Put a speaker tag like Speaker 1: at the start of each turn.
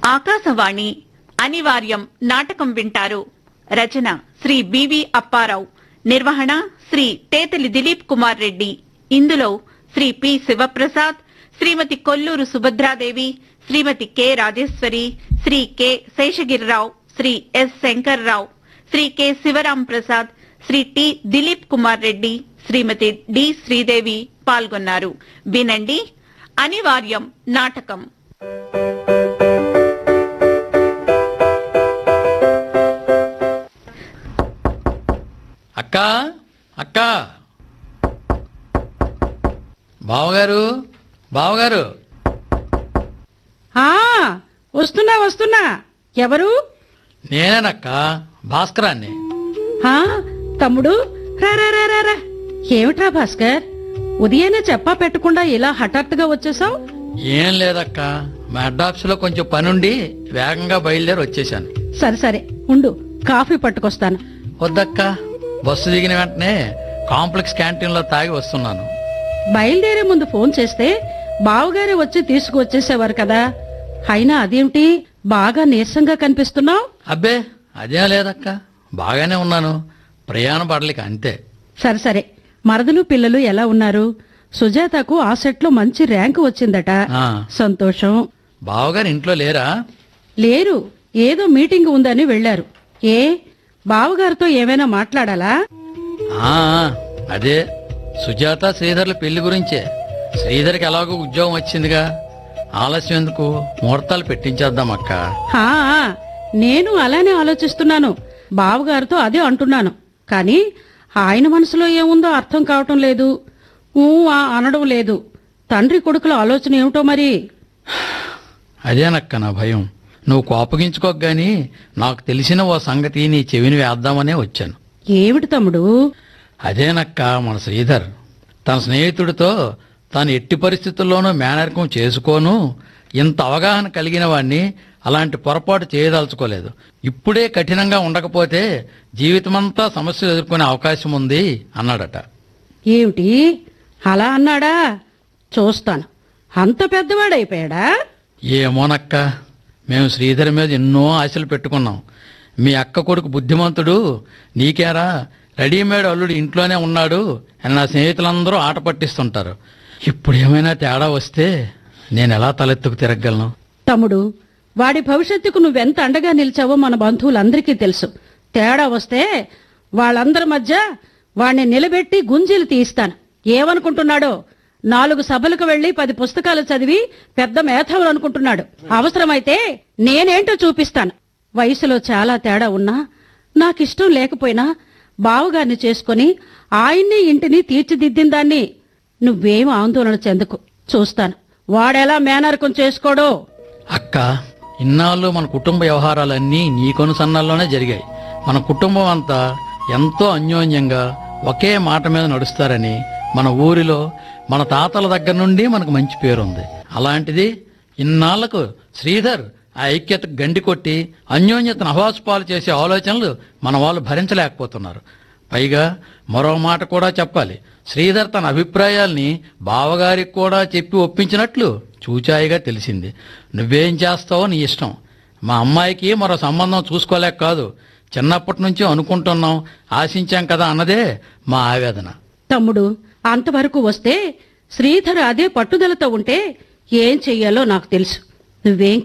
Speaker 1: ఆకాశవాణి అనివార్యం నాటకం వింటారు రచన శ్రీ బివి అప్పారావు నిర్వహణ శ్రీ తేతలి దిలీప్ కుమార్ రెడ్డి ఇందులో Sri P Sivaprasad Srimathi Kolluru Subhadradevi Srimathi K Rajeswari Sri K Seshagirirao Sri S Sankararao Sri K Sivaram Prasad Sri T Dilip Kumar Reddy Srimathi D Sridevi పాల్గొన్నారు వినండి అనివార్యం నాటకం
Speaker 2: అక్క అక్క బావగారు బావగారు
Speaker 3: ఆ వస్తున్నా వస్తున్నా ఎవరు
Speaker 2: నేనేనక్క భాస్కరాన్ని
Speaker 3: ఆ తమ్ముడు రా రా రా రా, రా ఏమిట్రా భాస్కర్ ఉదయాన్నే చెప్పా పెట్టకుండా ఇలా హఠాత్తుగా వచ్చేసావు
Speaker 2: ఏం లేదక్క మా హెడ్ ఆఫీసులో కొంచెం పనుండి వేగంగా బయలుదేరి వచ్చేసాను
Speaker 3: సరే సరే ఉండు కాఫీ పట్టుకొస్తాను
Speaker 2: వద్దక్క బస్సు దిగిన వెంటనే కాంప్లెక్స్ క్యాంటీన్లో తాగి వస్తున్నాను
Speaker 3: బయలుదేరే ముందు ఫోన్ చేస్తే బావగారే వచ్చి తీసుకువచ్చేసేవారు కదా అయినా అదేమిటి బాగా నీరసంగా కనిపిస్తున్నావు
Speaker 2: అబ్బే అదేం లేదక్క బాగానే ఉన్నాను ప్రయాణ పడలేక అంతే
Speaker 3: సరే సరే మరదలు పిల్లలు ఎలా ఉన్నారు సుజాతకు ఆ సెట్లో మంచి ర్యాంకు వచ్చిందట
Speaker 2: ఆ,
Speaker 3: సంతోషం
Speaker 2: బావగారు ఇంట్లో లేరా
Speaker 3: లేరు ఏదో మీటింగ్ ఉందని వెళ్లారు ఏ బావగారితో ఏమైనా మాట్లాడాలా
Speaker 2: ఆ అదే సుజాత శ్రీధర్ల పెళ్లి గురించే శ్రీధర్కి ఎలాగో ఉద్యోగం వచ్చిందిగా ఆలస్యం ఎందుకు ముహూర్తాలు పెట్టించేద్దాం అక్క
Speaker 3: హా నేను అలానే ఆలోచిస్తున్నాను బావగారితో అదే అంటున్నాను కానీ ఆయన మనసులో ఏముందో అర్థం కావటం లేదు ఊ ఆ అనడం లేదు తండ్రి కొడుకుల ఆలోచన ఏమిటో మరి
Speaker 2: అదేనక్క నా భయం నువ్వు కోపగించుకోక గాని నాకు తెలిసిన ఓ సంగతి నీ చెవిని వేద్దామనే వచ్చాను
Speaker 3: ఏమిటి తమ్ముడు
Speaker 2: అదేనక్క మన శ్రీధర్ తన స్నేహితుడితో తాను ఎట్టి పరిస్థితుల్లోనూ మేనరికం చేసుకోను ఇంత అవగాహన కలిగిన వాణ్ణి అలాంటి పొరపాటు చేయదలుచుకోలేదు ఇప్పుడే కఠినంగా ఉండకపోతే జీవితమంతా సమస్యలు ఎదుర్కొనే అవకాశం ఉంది అన్నాడట
Speaker 3: ఏమిటి అలా అన్నాడా చూస్తాను అంత పెద్దవాడైపోయాడా
Speaker 2: ఏమోనక్క మేము శ్రీధర్ మీద ఎన్నో ఆశలు పెట్టుకున్నాం మీ అక్క కొడుకు బుద్ధిమంతుడు నీకేరా రెడీమేడ్ అల్లుడు ఇంట్లోనే ఉన్నాడు అని నా స్నేహితులందరూ ఆట పట్టిస్తుంటారు ఇప్పుడు ఏమైనా తేడా వస్తే నేను ఎలా తలెత్తుకు తిరగలను
Speaker 3: తమ్ముడు వాడి భవిష్యత్తుకు నువ్వెంత అండగా నిలిచావో మన బంధువులందరికీ తెలుసు తేడా వస్తే వాళ్ళందరి మధ్య వాణ్ణి నిలబెట్టి గుంజీలు తీయిస్తాను ఏమనుకుంటున్నాడో నాలుగు సభలకు వెళ్లి పది పుస్తకాలు చదివి పెద్ద మేధావులు అనుకుంటున్నాడు అవసరమైతే నేనేంటో చూపిస్తాను వయసులో చాలా తేడా ఉన్నా నాకిష్టం లేకపోయినా బావగారిని చేసుకుని ఆయన్ని ఇంటిని తీర్చిదిద్దిన దాన్ని నువ్వేం ఆందోళన చెందుకు చూస్తాను వాడెలా మేనరకం చేసుకోడో
Speaker 2: అక్క ఇన్నాళ్ళు మన కుటుంబ వ్యవహారాలన్నీ నీ కొనుసన్నల్లోనే జరిగాయి మన కుటుంబం అంతా ఎంతో అన్యోన్యంగా ఒకే మాట మీద నడుస్తారని మన ఊరిలో మన తాతల దగ్గర నుండి మనకు మంచి పేరుంది అలాంటిది ఇన్నాళ్లకు శ్రీధర్ ఆ ఐక్యతకు గండి కొట్టి అన్యోన్యతను అహవాసుపాలు చేసే ఆలోచనలు మన వాళ్ళు భరించలేకపోతున్నారు పైగా మరో మాట కూడా చెప్పాలి శ్రీధర్ తన అభిప్రాయాల్ని బావగారికి కూడా చెప్పి ఒప్పించినట్లు చూచాయిగా తెలిసింది నువ్వేం చేస్తావో నీ ఇష్టం మా అమ్మాయికి మరో సంబంధం చూసుకోలేక కాదు చిన్నప్పటి నుంచి అనుకుంటున్నాం ఆశించాం కదా అన్నదే మా ఆవేదన
Speaker 3: తమ్ముడు అంతవరకు వస్తే శ్రీధర్ అదే పట్టుదలతో ఉంటే ఏం చెయ్యాలో నాకు తెలుసు నువ్వేం